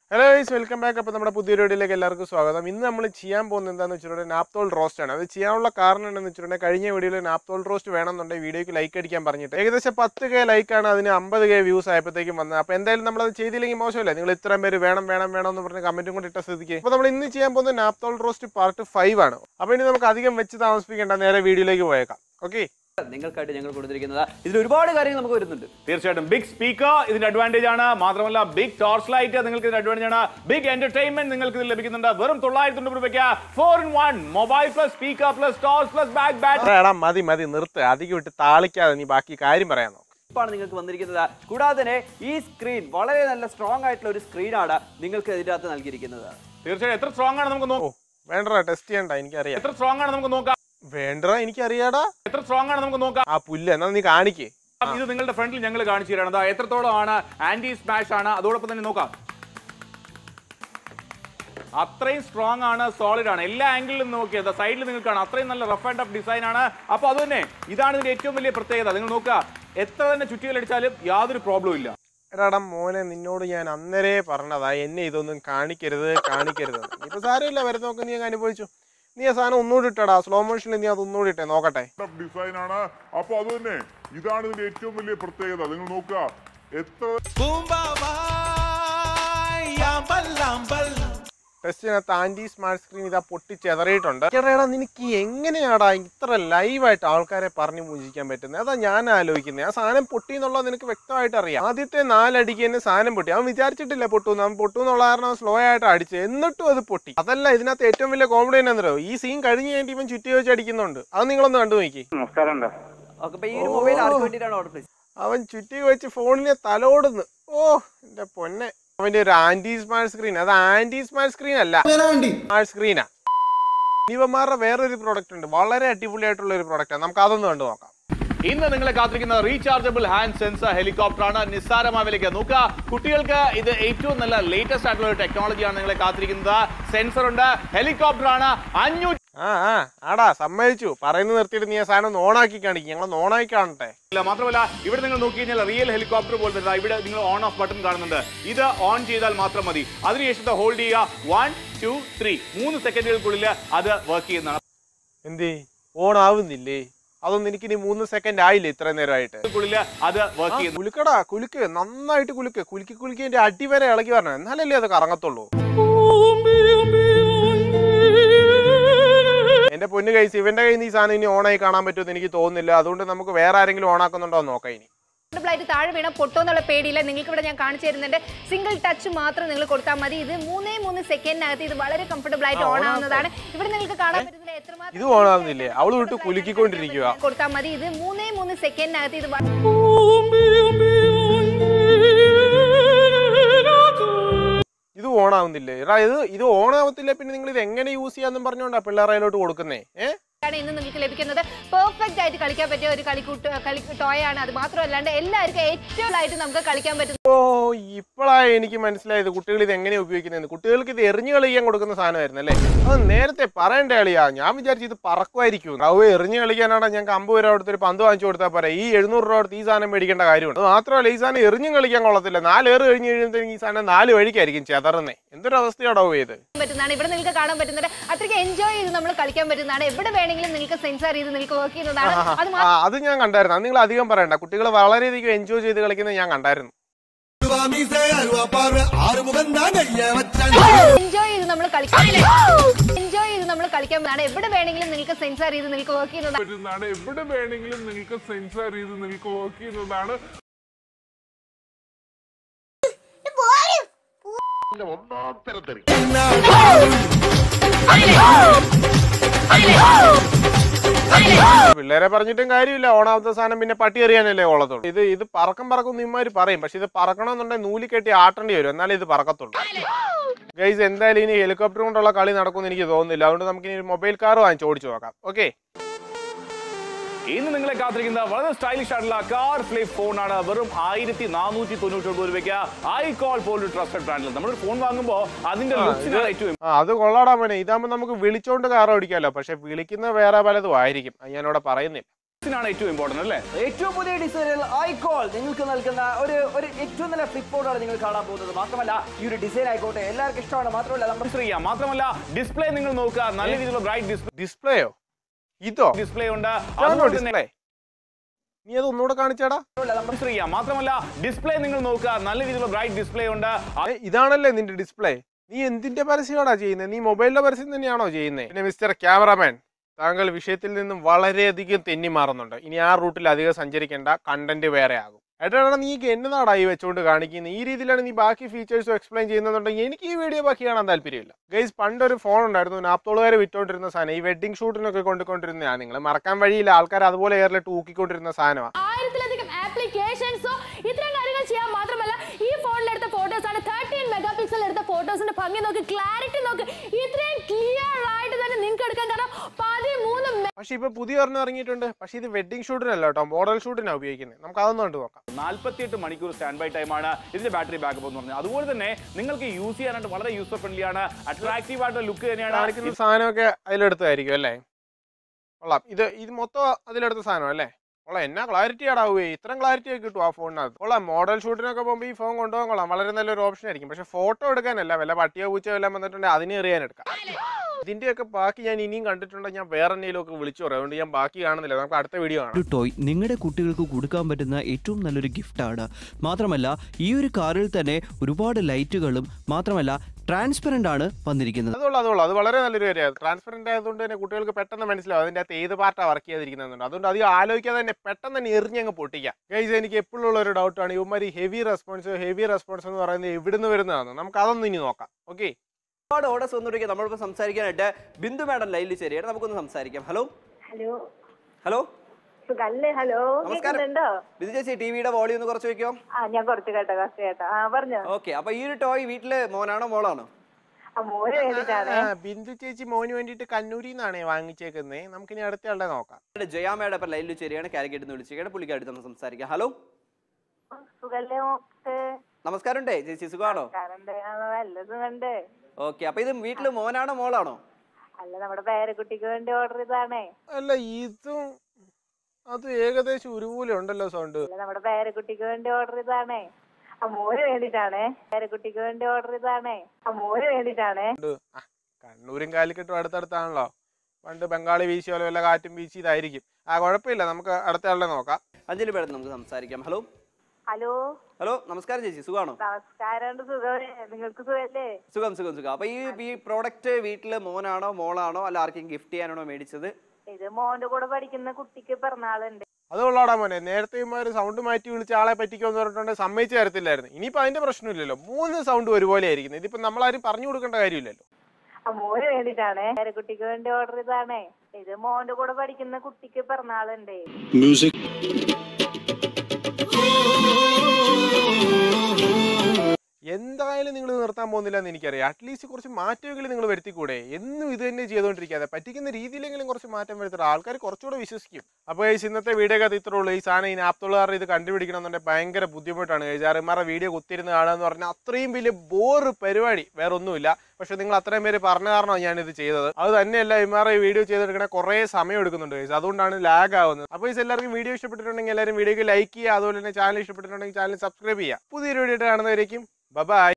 Hello guys welcome back അപ്പോൾ നമ്മുടെ പുതിയ വീഡിയോയിലേക്ക് എല്ലാവർക്കും സ്വാഗതം ഇന്ന് നമ്മൾ ചെയ്യാൻ പോകുന്നത് എന്താണെന്ന് വെച്ചിട്ടുണ്ടെങ്കിൽ നാപ്തോൾ റോസ്റ്റ് ആണ് അത് ചെയ്യാനുള്ള കാരണം എന്താണെന്ന് വെച്ചിട്ടുണ്ടെങ്കിൽ കഴിഞ്ഞ വീഡിയോയിൽ നാപ്തോൾ റോസ്റ്റ് വേണമെന്നുണ്ടെങ്കിൽ വീഡിയോക്ക് ലൈക്ക് അടിക്കാൻ പറഞ്ഞിട്ട് ഏകദേശം പത്ത് കെ ലൈക്കാണ് അതിന് അമ്പത് കെ വ്യൂസ് ആയപ്പോഴത്തേക്കും വന്നത് അപ്പോൾ എന്തായാലും നമ്മളത് ചെയ്തില്ലെങ്കിൽ മോശമല്ല നിങ്ങൾ ഇത്രയും പേര് വേണം വേണം വേണം എന്ന് പറഞ്ഞ് കമൻറ്റും കൊണ്ട് ഇട്ട സ്ഥിതിക്ക് അപ്പോൾ നമ്മൾ ഇന്ന് ചെയ്യാൻ പോകുന്നത് നാപ്തോൾ റോസ്റ്റ് പാർട്ട് ഫൈവ് ആണ് അപ്പോൾ ഇനി നമുക്ക് അധികം വെച്ച് താമസിപ്പിക്കേണ്ട നേരെ വീഡിയോയിലേക്ക് പോയേക്കാം ഓക്കെ നിങ്ങൾക്കായിട്ട് ഞങ്ങൾ കൊടുത്തിരിക്കുന്നത് ഇതിൽ ഒരുപാട് കാര്യങ്ങൾ നമുക്ക് വരുന്നുണ്ട് തീർച്ചയായിട്ടും ബിഗ് സ്പീക്കർ ഇതിന്റെ അഡ്വാൻറ്റേജ് ആണ് മാത്രമല്ല ബിഗ് ടോർച്ച് ലൈറ്റ് നിങ്ങൾക്ക് ഇതിന്റെ അഡ്വാൻറ്റേജ് ആണ് ബിഗ് എന്റർടൈൻമെന്റ് നിങ്ങൾക്ക് ഇത് ലഭിക്കുന്നുണ്ട് വെറും തൊള്ളായിരത്തി തൊണ്ണൂറ് രൂപയ്ക്ക് four in one mobile plus speaker plus torch plus back battery എടാ മതി മതി നിർത്ത് അധികം വിട്ട് താളിക്കാതെ നീ ബാക്കി കാര്യം പറയാൻ നോക്ക് ഇപ്പാണ് നിങ്ങൾക്ക് വന്നിരിക്കുന്നത് കൂടാതെ തന്നെ ഈ സ്ക്രീൻ വളരെ നല്ല സ്ട്രോങ് ആയിട്ടുള്ള ഒരു സ്ക്രീനാണ് നിങ്ങൾക്ക് ഇതിന്റെ അകത്ത് നൽകിയിരിക്കുന്നത് തീർച്ചയായും എത്ര സ്ട്രോങ് ആണ് നമുക്ക് ഓ നോക്കാം വേണ്ടടാ ടെസ്റ്റ് ചെയ്യണ്ട എനിക്കറിയാം എത്ര സ്ട്രോങ് ആണ് നമുക്ക് നോക്കാം വേണ്ടടാ എനിക്കറിയാടാ എത്ര സ്ട്രോങ് ആണ് നമുക്ക് നോക്കാം ആ പുല്ല് എന്നാ നീ കാണിക്കേ ഇത് നിങ്ങളുടെ ഫ്രണ്ടിൽ ഞങ്ങൾ കാണിച്ചു തരാണ് അതാ എത്രത്തോളം ആണ് ആന്റി സ്മാഷ് ആണ് അതോടൊപ്പം തന്നെ നോക്കാം അത്രയും സ്ട്രോങ് ആണ് സോളിഡ് ആണ് എല്ലാ ആംഗിളിലും നോക്കിയത് സൈഡിൽ നിങ്ങൾക്ക് കാണാം അത്രയും നല്ല റഫ് ആൻഡ് ടഫ് ഡിസൈൻ ആണ് അപ്പൊ അത് തന്നെ ഇതാണ് ഇതിന്റെ ഏറ്റവും വലിയ പ്രത്യേകത നിങ്ങൾ നോക്കുക എത്ര തന്നെ ചുറ്റികൾ അടിച്ചാലും യാതൊരു പ്രോബ്ലവും ഇല്ല എടാടാ മോനെ നിന്നോട് ഞാൻ അന്നേരേ പറഞ്ഞതാ എന്നെ ഇതൊന്നും കാണിക്കരുത് കാണിക്കരുത് ഇപ്പൊ സാരമില്ല വരുന്നൊക്കെ നീ അങ്ങ് അനുഭവിച്ചു നീ ആ സാധനം ഒന്നുകൂടി ഇട്ടടാ സ്ലോ മോഷനിൽ നീ അത് ഒന്നുകൂടി ഇട്ടേ നോക്കട്ടെ ഡിസൈൻ ആണ് അപ്പൊ അത് തന്നെ ഇതാണ് ഇതിന്റെ ഏറ്റവും വലിയ പ്രത്യേകത നിങ്ങൾ നോക്കുക എത്ര ടെസ്റ്റിനകത്ത് ആന്റി സ്മാർട്ട് സ്ക്രീൻ ഇതാ പൊട്ടി ചെതറിയിട്ടുണ്ട് എടാ നിനക്ക് എങ്ങനെയാടാ ഇത്ര ലൈവായിട്ട് ആൾക്കാരെ പറഞ്ഞു പൂജിക്കാൻ പറ്റുന്നത് അതാ ഞാൻ ആലോചിക്കുന്നത് ആ സാധനം പൊട്ടി എന്നുള്ളത് നിനക്ക് വ്യക്തമായിട്ട് അറിയാം ആദ്യത്തെ നാലടിക്ക് തന്നെ സാധനം പൊട്ടി അവൻ വിചാരിച്ചിട്ടില്ല പൊട്ടൂന്ന് അവൻ പൊട്ടൂന്നുള്ള കാരണം സ്ലോ ആയിട്ട് അടിച്ച് എന്നിട്ടും അത് പൊട്ടി അതല്ല ഇതിനകത്ത് ഏറ്റവും വലിയ കോമഡി എന്നാന്നറിയോ ഈ സീൻ കഴിഞ്ഞ് കഴിഞ്ഞിട്ട് ഇവൻ ചുറ്റി വെച്ച് അടിക്കുന്നുണ്ട് അത് നിങ്ങളൊന്ന് കണ്ടു നോക്കി ഓക്കെ അപ്പൊ ഈ ഒരു മൊബൈൽ ആർക്ക് വേണ്ടിയിട്ടാണ് ഓർഡർ പ്ലേസ് അവൻ ചുറ്റി വെച്ച് ഫോണിനെ തലോടുന്നു ഓ എന്റെ പൊന്നെ അവന്റെ ഒരു ആന്റി സ്മാർട്ട് സ്ക്രീൻ അത് ആന്റി സ്മാർട്ട് സ്ക്രീൻ അല്ല സ്മാർട്ട് സ്ക്രീനാ ഇവന്മാരുടെ വേറൊരു പ്രോഡക്റ്റ് ഉണ്ട് വളരെ അടിപൊളിയായിട്ടുള്ള ഒരു പ്രോഡക്റ്റാണ് നമുക്ക് അതൊന്ന് കണ്ടു നോക്കാം ഇന്ന് നിങ്ങളെ കാത്തിരിക്കുന്ന റീചാർജബിൾ ഹാൻഡ് സെൻസർ ഹെലികോപ്റ്റർ ആണ് നിസ്സാരമായ വിലയ്ക്ക് നോക്കുക കുട്ടികൾക്ക് ഇത് ഏറ്റവും നല്ല ലേറ്റസ്റ്റ് ആയിട്ടുള്ള ഒരു ടെക്നോളജിയാണ് നിങ്ങളെ കാത്തിരിക്കുന്നത് സെൻസർ ഉണ്ട് ഹെലികോപ്റ്റർ ആണ് അഞ്ഞൂറ്റി ആ ആ ആടാ സമ്മതിച്ചു പറയുന്നത് നിർത്തിയിട്ട് നീ ആ സാധനം ഒന്ന് ഓണാക്കി കാണിക്കും ഞങ്ങൾ ഓണാക്കി കാണട്ടെ ഇല്ല മാത്രമല്ല ഇവിടെ നിങ്ങൾ നോക്കി കഴിഞ്ഞാൽ റിയൽ ഹെലികോപ്റ്റർ പോലെ തന്നെ ഇവിടെ നിങ്ങൾ ഓൺ ഓഫ് ബട്ടൺ കാണുന്നുണ്ട് ഇത് ഓൺ ചെയ്താൽ മാത്രം മതി അതിനുശേഷം ഹോൾഡ് ചെയ്യുക വൺ ടു ത്രീ മൂന്ന് സെക്കൻഡുകൾക്കുള്ളിൽ അത് വർക്ക് ചെയ്യുന്നതാണ് എന്തേ ഓൺ ആവുന്നില്ലേ അതൊന്നും എനിക്ക് ഇനി മൂന്ന് സെക്കൻഡ് ആയില്ലേ ഇത്രയും നേരമായിട്ട് ഉള്ളിൽ അത് വർക്ക് ചെയ്യുന്നു കുലുക്കടാ കുലുക്ക് നന്നായിട്ട് കുലുക്ക് കുലുക്കി കുലുക്കി എന്റെ അടി വരെ ഇളകി വരണം എന്നാലല്ലേ അത് കറങ്ങത്തുള്ളൂ എന്റെ പൊന്നു കൈസ് ഇവന്റെ കയ്യിൽ നിന്ന് ഈ സാധനം ഇനി ഓണായി കാണാൻ പറ്റുമെന്ന് എനിക്ക് തോന്നുന്നില്ല അതുകൊണ്ട് നമുക്ക് വേറെ ആരെങ്കിലും ഓണാക്കുന്നുണ്ടോ എന്ന് നോക്കാം ഇനി ആയിട്ട് താഴെ വീണ പൊട്ടോ എന്നുള്ള പേടിയില്ല നിങ്ങൾക്ക് ഇവിടെ ഞാൻ കാണിച്ചു തരുന്നുണ്ട് സിംഗിൾ ടച്ച് മാത്രം നിങ്ങൾ കൊടുത്താൽ മതി ഇത് മൂന്നേ മൂന്ന് സെക്കൻഡിനകത്ത് ഇത് വളരെ കംഫർട്ടബിൾ ആയിട്ട് ഓൺ ആവുന്നതാണ് ഇവിടെ നിങ്ങൾക്ക് കാണാൻ പറ്റുന്നില്ല എത്രമാത്രം ഇത് ഓൺ ആവുന്നില്ലേ അവള് വിട്ട് കുലുക്കിക്കൊണ്ടിരിക്കുക കൊടുത്താൽ മതി ഇത് മൂന്നേ മൂന്ന് സെക്കൻഡിനകത്ത് ഇത് വ- ഇത് ഓൺ ആവുന്നില്ലേ എടാ ഇത് ഇത് ഓൺ ആവത്തില്ല പിന്നെ നിങ്ങൾ ഇത് എങ്ങനെ യൂസ് ചെയ്യാന്നും പറഞ്ഞോണ്ടാ പിള്ളേരെ അതിലോട്ട് കൊടുക്കുന്നേ ഏഹ് ആണ് ഇന്ന് നിങ്ങൾക്ക് ലഭിക്കുന്നത് പെർഫെക്റ്റ് ആയിട്ട് കളിക്കാൻ പറ്റിയ ഒരു കളിക്കൂട്ട് കളി ടോയ് ആണ് അത് മാത്രമല്ലാണ്ട് എല്ലാവർക്കും ഏറ്റവും ആയിട്ട് നമുക്ക് കളിക്കാൻ പറ്റുന്ന ഓ ഇപ്പോഴാണ് എനിക്ക് മനസ്സിലായത് കുട്ടികൾ ഇത് എങ്ങനെ ഉപയോഗിക്കുന്നത് കുട്ടികൾക്ക് ഇത് എറിഞ്ഞു കളിക്കാൻ കൊടുക്കുന്ന സാധനമായിരുന്നു അല്ലേ അത് നേരത്തെ പറയണ്ട കളിയാ ഞാൻ വിചാരിച്ചു ഇത് പറക്കുമായിരിക്കും അവ എറിഞ്ഞു കളിക്കാനാണ് ഞങ്ങൾക്ക് അമ്പത് രൂപ കൊടുത്തൊരു പന്ത് വാങ്ങിച്ചു കൊടുത്താൽ പോരാ ഈ എഴുന്നൂറ് രൂപ കൊടുത്ത് ഈ സാധനം മേടിക്കേണ്ട കാര്യമുണ്ട് അത് മാത്രമല്ല ഈ സാധനം എറിഞ്ഞും കളിക്കാൻ കൊള്ളത്തില്ല നാല് ഏറ് കഴിഞ്ഞ് കഴിയുമ്പോഴത്തേക്കും ഈ സാധനം നാല് വഴിക്കായിരിക്കും ചെതറുന്നേ എന്തൊരു അവസ്ഥയാടോ ഇത് പറ്റുന്നതാണ് ഇവിടെ നിങ്ങൾക്ക് കാണാൻ പറ്റുന്നത് അത്രയ്ക്ക് എൻജോയ് ചെയ്ത് നമ്മൾ കളിക്കാൻ പറ്റുന്നതാണ് എവിടെ വേണമെങ്കിലും നിങ്ങൾക്ക് സെൻസർ ചെയ്ത് നിങ്ങൾക്ക് വർക്ക് ചെയ്യുന്നതാണ് അത് ആ അത് ഞാൻ കണ്ടായിരുന്നു അത് നിങ്ങൾ അധികം പറയണ്ട കുട്ടികൾ വളരെയധികം എൻജോയ് ചെയ്ത് കളിക്കുന്നത് ഞാൻ കണ്ടായിരുന്നു എൻജോയ് ചെയ്ത് നമ്മൾ കളിക്കാൻ എൻജോയ് ചെയ്ത് നമ്മൾ കളിക്കാൻ പറ്റുന്നതാണ് എവിടെ വേണമെങ്കിലും നിങ്ങൾക്ക് സെൻസർ ചെയ്ത് നിങ്ങൾക്ക് വർക്ക് ചെയ്യുന്നതാണ് പറ്റുന്നതാണ് എവിടെ വേണമെങ്കിലും നിങ്ങൾക്ക് സെൻസർ ചെയ്ത് നിങ്ങൾക്ക് വർക്ക് ചെയ്യുന്നതാണ് പിള്ളേരെ പറഞ്ഞിട്ടും കാര്യമില്ല ഓണാമത്തെ സാധനം പിന്നെ പട്ടി എറിയാനല്ലേ ഉള്ളതുള്ളൂ ഇത് ഇത് പറക്കം പറക്കും ഇമാര് പറയും പക്ഷെ ഇത് പറക്കണമെന്നുണ്ടെങ്കിൽ നൂലി കെട്ടി ആട്ടേണ്ടി വരും എന്നാലേ ഇത് പറക്കത്തുള്ളൂ ഗൈസ് എന്തായാലും ഇനി ഹെലികോപ്റ്റർ കൊണ്ടുള്ള കളി നടക്കുമെന്ന് എനിക്ക് തോന്നുന്നില്ല അതുകൊണ്ട് നമുക്ക് ഇനി മൊബൈൽ കാർ വാങ്ങിച്ച് ഓടിച്ചു നോക്കാം ഓക്കെ ഇന്ന് നിങ്ങളെ കാത്തിരിക്കുന്ന വളരെ സ്റ്റൈലിഷ് ആയിട്ടുള്ള കാർ ഫ്ലിപ്പ് ഫോൺ ആണ് വെറും ആയിരത്തി നാനൂറ്റി തൊണ്ണൂറ്റി ഒമ്പത് രൂപയ്ക്ക് ഐ കോൾ പോലൊരു ട്രസ്റ്റഡ് ബ്രാൻഡിൽ നമ്മളൊരു ഫോൺ വാങ്ങുമ്പോൾ അതിന്റെ ലുക്സിനാണ് ഏറ്റവും ആ അത് കൊള്ളാടാ മോനെ ഇതാകുമ്പോൾ നമുക്ക് വിളിച്ചോണ്ട് കാർ ഓടിക്കാമല്ലോ പക്ഷെ വിളിക്കുന്ന വേറെ പലതും ആയിരിക്കും അത് ഞാനിവിടെ പറയുന്നില്ല ഇതിനാണ് ഏറ്റവും ഇമ്പോർട്ടന്റ് അല്ലേ ഏറ്റവും പുതിയ ഡിസൈനിൽ ഐക്കോൾ നിങ്ങൾക്ക് നൽകുന്ന ഒരു ഒരു ഏറ്റവും നല്ല ഫ്ലിപ്പ് ഫോണാണ് നിങ്ങൾ കാണാൻ പോകുന്നത് മാത്രമല്ല ഈ ഒരു ഡിസൈൻ ആയിക്കോട്ടെ എല്ലാവർക്കും ഇഷ്ടമാണ് മാത്രമല്ല നമ്മുടെ Consider ചെയ്യാം മാത്രമല്ല ഡിസ്പ്ലേ നിങ്ങൾ നോക്കുക നല്ല രീതിയിലുള്ള ബ്രൈറ്റ് ഡിസ്പ്ലേയോ ഇതോ ഡിസ്പ്ലേ ഉണ്ട് ഇതാണോ അതുപോലെ തന്നെ ഡിസ്പ്ലേ നീ അത് ഒന്നുകൂടെ കാണിച്ചാടാ Consider ചെയ്യാം മാത്രമല്ല ഡിസ്പ്ലേ നിങ്ങൾ നോക്കുക നല്ല രീതിയിലുള്ള ബ്രൈറ്റ് ഡിസ്പ്ലേ ഉണ്ട് ഏ, ഇതാണല്ലേ നിന്റെ ഡിസ്പ്ലേ നീ എന്തിന്റെ പരസ്യമാടാ ചെയ്യുന്നത് നീ മൊബൈലിന്റെ പരസ്യം തന്നെയാണോ ചെയ്യുന്നത് പിന്നെ മിസ്റ്റർ ക്യാമറാമാൻ താങ്കൾ വിഷയത്തിൽ നിന്നും വളരെയധികം തെന്നി മാറുന്നുണ്ട് ഇനി ആ റൂട്ടിൽ അധികം സഞ്ചരിക്കേണ്ട കണ്ടന്റ് വേറെ ആകും ഏട്ടാ നീ എന്നതാടാ ഈ വെച്ചുകൊണ്ട് കാണിക്കുന്നത് ഈ രീതിയിലാണ് നീ ബാക്കി ഫീച്ചേഴ്സും എക്സ്പ്ലെയിൻ ചെയ്യുന്നുണ്ടെങ്കിൽ എനിക്ക് ഈ വീഡിയോ ബാക്കി കാണാൻ താല്പര്യമില്ല ഗൈസ് പണ്ടൊരു ഫോൺ ഉണ്ടായിരുന്നു നാപ്തോളുകാർ വിറ്റോണ്ടിരുന്ന സാധനം ഈ വെഡിങ് ഷൂട്ടിനൊക്കെ കൊണ്ടുകൊണ്ടിരുന്നതാണ് നിങ്ങൾ മറക്കാൻ വഴിയില്ല ആൾക്കാർ അതുപോലെ എയറിലിട്ട് ഊക്കിക്കൊണ്ടിരുന്ന സാധനമാണ് ആയിരത്തിലധികം ആപ്ലിക്കേഷൻസോ ഇത്തരം കാര്യങ്ങൾ ചെയ്യാൻ മാത്രമല്ല ഈ ഫോണിൽ എടുത്ത ഫോട്ടോസ് ആണ് തേർട്ടീൻ മെഗാ പിക്സൽ എടുത്ത ഫോട്ടോസിന്റെ ഭംഗി നോക്ക് ക്ലാരിറ്റി നോക്ക് ഇത്രയും ക്ലിയർ ആയിട്ട് തന്നെ നിങ്ങൾക്ക് എടുക്കാൻ കാരണം പതിമൂന്ന് പക്ഷെ ഇപ്പൊ പുതിയ ഒരെണ്ണം ഇറങ്ങിയിട്ടുണ്ട് പക്ഷെ ഇത് വെഡിങ് ഷൂട്ടിനല്ല കേട്ടോ മോഡൽ ഷൂട്ടിനാണ് ഉപയോഗിക്കുന്നത് നമുക്ക് അതൊന്നും കണ്ടു നോക്കാം നാൽപ്പത്തിയെട്ട് മണിക്കൂർ സ്റ്റാൻഡ് ബൈ ടൈമാണ് ഇതിന്റെ ബാറ്ററി ബാക്കപ്പ് എന്ന് പറഞ്ഞത് അതുപോലെ തന്നെ നിങ്ങൾക്ക് യൂസ് ചെയ്യാനായിട്ട് വളരെ യൂസർ ഫ്രണ്ട്ലി ആണ് അട്രാക്റ്റീവ് ആയിട്ടുള്ള ലുക്ക് തന്നെയാണ് കാണിക്കുന്ന സാധനമൊക്കെ അതിലെടുത്തായിരിക്കും അല്ലേ കൊള്ളാം ഇത് ഇത് മൊത്തം അതിലെടുത്ത സാധനം അല്ലേ കൊള്ളാം എന്നാ ക്ലാരിറ്റി ആടാവുകയെ ഇത്രയും ക്ലാരിറ്റി ഒക്കെ കിട്ടും ആ ഫോണിനകത്ത് കൊള്ളാം മോഡൽ ഷൂട്ടിനൊക്കെ പോകുമ്പോൾ ഈ ഫോൺ കൊണ്ടുപോകാൻ കൊള്ളാം വളരെ നല്ലൊരു ഓപ്ഷൻ ആയിരിക്കും പക്ഷെ ഫോട്ടോ എടുക്കാനല്ല വല്ല പട്ടിയോ പൂച്ചയോ എല്ലാം വന്നിട്ടുണ്ടെങ്കിൽ അതിനെ എറിയാൻ എടുക്കാം ഇതിന്റെയൊക്കെ ബാക്കി ഞാൻ ഇനിയും കണ്ടിട്ടുണ്ടെങ്കിൽ ഞാൻ വേറെ എന്തെങ്കിലും ഒക്കെ വിളിച്ചു പറയും അതുകൊണ്ട് ഞാൻ ബാക്കി കാണുന്നില്ല നമുക്ക് അടുത്ത വീഡിയോ കാണാം ഒരു ടോയ് നിങ്ങളുടെ കുട്ടികൾക്ക് കൊടുക്കാൻ പറ്റുന്ന ഏറ്റവും നല്ലൊരു ഗിഫ്റ്റാണ് മാത്രമല്ല ഈ ഒരു കാറിൽ തന്നെ ഒരുപാട് ലൈറ്റുകളും മാത്രമല്ല ട്രാൻസ്പെറൻ്റ് ആണ് വന്നിരിക്കുന്നത് അതുള്ളൂ അതുള്ളൂ അത് വളരെ നല്ലൊരു കാര്യമാണ് ട്രാൻസ്പെറന്റ് ആയതുകൊണ്ട് തന്നെ കുട്ടികൾക്ക് പെട്ടെന്ന് മനസ്സിലാവും അതിന്റെ അകത്ത് ഏത് പാർട്ടാണ് വർക്ക് ചെയ്തിരിക്കുന്നുണ്ട് അതുകൊണ്ട് അധികം ആലോചിക്കാതെ തന്നെ പെട്ടെന്ന് തന്നെ എറിഞ്ഞങ്ങ് പൊട്ടിക്കാം ഗൈസ് എനിക്ക് എപ്പോഴും ഉള്ള ഒരു ഡൗട്ടാണ് ഇവന്മാർ ഹെവി റെസ്പോൺസ് ഹെവി റെസ്പോൺസ് എന്ന് പറയുന്നത് എവിടുന്ന് വരുന്നതാണ് നമുക്ക് അതൊന്നും ഇനി നോക്കാം ഓക്കെ ഒരുപാട് ഓർഡേഴ്സ് വന്നിരിക്കുക നമ്മളിപ്പോൾ സംസാരിക്കാനായിട്ട് ബിന്ദു മാഡം ലൈനിൽ ശരിയാണ് നമുക്കൊന്ന് സംസാരിക്കാം ഹലോ ഹലോ ഹലോ സുഖല്ലേ ഹലോ നമസ്കാരം. കേൾക്കുന്നുണ്ടോ ബിന്ദു ചേച്ചി ടി വിയുടെ വോളിയം ഒന്ന് കുറച്ച് വെക്കോ ആ ഞാൻ കുറച്ച് കേട്ടോ കുറച്ച് കേട്ടോ ആ പറഞ്ഞോ ഓക്കെ അപ്പൊ ഈ ഒരു ടോയ് വീട്ടില് മോനാണോ മോളാണോ ആ മോന് വേണ്ടിട്ടാണ് ബിന്ദു ചേച്ചി മോന് വേണ്ടിയിട്ട് കണ്ണൂരിൽ നിന്നാണ് വാങ്ങിച്ചേക്കുന്നത് നമുക്ക് ഇനി അടുത്ത ആളുടെ നോക്കാം ഇവിടെ ജയ മാഡം ഇപ്പൊ ലൈനിൽ ശരിയാണ് കാലിക്കറ്റ് നിന്ന് വിളിച്ചേക്കാണ് പുള്ളിക്കായിട്ട് നമ്മൾ സംസാരിക്കാം ഹലോ സുഖല്ലേ മോക്ക് നമസ്കാരം ഉണ്ടേ ചേച്ചി സുഖമാണോ കറണ്ട് വല്ലതും കണ്ട് ഓക്കെ അപ്പൊ ഇത് വീട്ടില് മോനാണോ മോളാണോ അല്ല നമ്മുടെ പേരക്കുട്ടിക്ക് വേണ്ടി ഓർഡർ ചെയ്താണേ അല്ല ഇതും അത് ഏകദേശം ഒരുപോലെ ഉണ്ടല്ലോ സൗണ്ട് അല്ല നമ്മുടെ പേരക്കുട്ടിക്ക് വേണ്ടി ഓർഡർ ചെയ്താണേ ആ മോന് വേണ്ടിട്ടാണേ പേരക്കുട്ടിക്ക് വേണ്ടി ഓർഡർ ചെയ്താണേ ആ മോന് വേണ്ടിട്ടാണേ കണ്ണൂരും കാലിക്കട്ടും അടുത്തടുത്താണല്ലോ പണ്ട് ബംഗാളി വീശി പോലെ വല്ല കാറ്റും വീശി ഇതായിരിക്കും ആ കുഴപ്പമില്ല നമുക്ക് അടുത്ത ആളുടെ നോക്കാം അഞ്ജലി മാഡം നമുക്ക് സംസാരിക്കാം ഹലോ ഹലോ ഹലോ നമസ്കാരം ചേച്ചി സുഖമാണോ നമസ്കാരം സുഖമേ നിങ്ങൾക്ക് സുഖല്ലേ സുഖം സുഖം സുഖം അപ്പൊ ഈ ഈ പ്രോഡക്റ്റ് വീട്ടില് മോനാണോ മോളാണോ അല്ല ആർക്കും ഗിഫ്റ്റ് ചെയ്യാനാണോ മേടിച്ചത് ഇത് മോന്റെ കൂടെ പഠിക്കുന്ന കുട്ടിക്ക് പിറന്നാളുണ്ട് അത് കൊള്ളാടാ മോനെ നേരത്തെ ഇമാര് സൗണ്ട് മാറ്റി വിളിച്ച ആളെ പറ്റിക്കോന്ന് പറഞ്ഞിട്ടുണ്ടെങ്കിൽ സമ്മതിച്ചു തരത്തില്ലായിരുന്നു ഇനിയിപ്പോ അതിന്റെ പ്രശ്നമില്ലല്ലോ മൂന്ന് സൗണ്ട് ഒരുപോലെ ആയിരിക്കുന്നത് ഇതിപ്പോ നമ്മളാരും പറഞ്ഞു കൊടുക്കേണ്ട കാര്യമില്ലല്ലോ ആ മോന് വേണ്ടിട്ടാണേ പേരക്കുട്ടിക്ക് വേണ്ടി ഓർഡർ ചെയ്താണേ ഇത് മോന്റെ കൂടെ പഠിക്കുന്ന കുട്ടിക്ക് പിറന്നാളുണ്ട് എന്തായാലും നിങ്ങൾ നിർത്താൻ പോകുന്നില്ല എന്ന് എനിക്കറിയാം അറ്റ്ലീസ്റ്റ് കുറച്ച് മാറ്റമെങ്കിലും നിങ്ങൾ വരുത്തിക്കൂടെ എന്നും ഇത് തന്നെ ചെയ്തുകൊണ്ടിരിക്കാതെ പറ്റിക്കുന്ന രീതിയിലെങ്കിലും കുറച്ച് മാറ്റം വരുത്തണം ആൾക്കാർ കുറച്ചുകൂടെ വിശ്വസിക്കും അപ്പോൾ ഈ ഇന്നത്തെ വീഡിയോ കഥ ഇത്രേ ഉള്ളൂ ഈ സാധനം ഈ നാപ്തുള്ളാർ ഇത് കണ്ടുപിടിക്കണം എന്നുണ്ടെങ്കിൽ ഭയങ്കര ബുദ്ധിമുട്ടാണ് കഴിച്ചാറുമാരുടെ വീഡിയോ കുത്തിരുന്ന് കാണുക പറഞ്ഞാൽ അത്രയും വലിയ ബോറ് പരിപാടി വേറെ ഒന്നുമില്ല പക്ഷെ നിങ്ങൾ അത്രയും പേര് പറഞ്ഞ കാരണമാണ് ഞാനിത് ചെയ്തത് അത് തന്നെയല്ല ഇമാറെ ഈ വീഡിയോ ചെയ്തെടുക്കണ കുറേ സമയം എടുക്കുന്നുണ്ട് guys. അതുകൊണ്ടാണ് ലാഗ് ആവുന്നത് അപ്പോൾ ഇത് എല്ലാവർക്കും വീഡിയോ ഇഷ്ടപ്പെട്ടിട്ടുണ്ടെങ്കിൽ എല്ലാവരും വീഡിയോക്ക് ലൈക്ക് ചെയ്യുക അതുപോലെ തന്നെ ചാനൽ ഇഷ്ടപ്പെട്ടിട്ടുണ്ടെങ്കിൽ ചാനൽ സബ്സ്ക്രൈബ് ചെയ്യുക പുതിയൊരു വീഡിയോ കാണുന്നവരേക്കും ബൈ